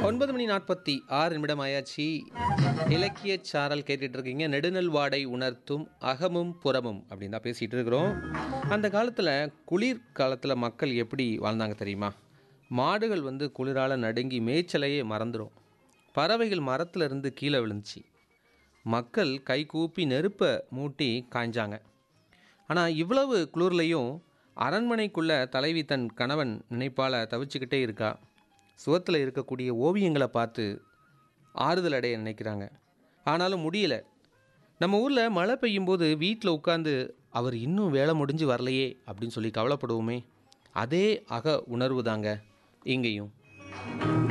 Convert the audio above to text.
ஒன்பது மணி நாற்பத்தி ஆறு நிமிடம் ஆயாச்சு இலக்கிய சாரல் கேட்டுட்டு இருக்கீங்க நெடுநல் வாடை உணர்த்தும் அகமும் புறமும் அப்படின்னு தான் பேசிகிட்டு இருக்கிறோம் அந்த காலத்தில் குளிர் காலத்தில் மக்கள் எப்படி வாழ்ந்தாங்க தெரியுமா மாடுகள் வந்து குளிரால் நடுங்கி மேய்ச்சலையே மறந்துடும் பறவைகள் மரத்துல இருந்து கீழே விழுந்துச்சு மக்கள் கை கூப்பி நெருப்பை மூட்டி காய்ஞ்சாங்க ஆனால் இவ்வளவு குளிர்லையும் அரண்மனைக்குள்ள தலைவி தன் கணவன் நினைப்பால் தவிச்சுக்கிட்டே இருக்கா சுவத்தில் இருக்கக்கூடிய ஓவியங்களை பார்த்து ஆறுதல் அடைய நினைக்கிறாங்க ஆனாலும் முடியல நம்ம ஊரில் மழை பெய்யும்போது வீட்டில் உட்காந்து அவர் இன்னும் வேலை முடிஞ்சு வரலையே அப்படின்னு சொல்லி கவலைப்படுவோமே அதே அக உணர்வு தாங்க இங்கேயும்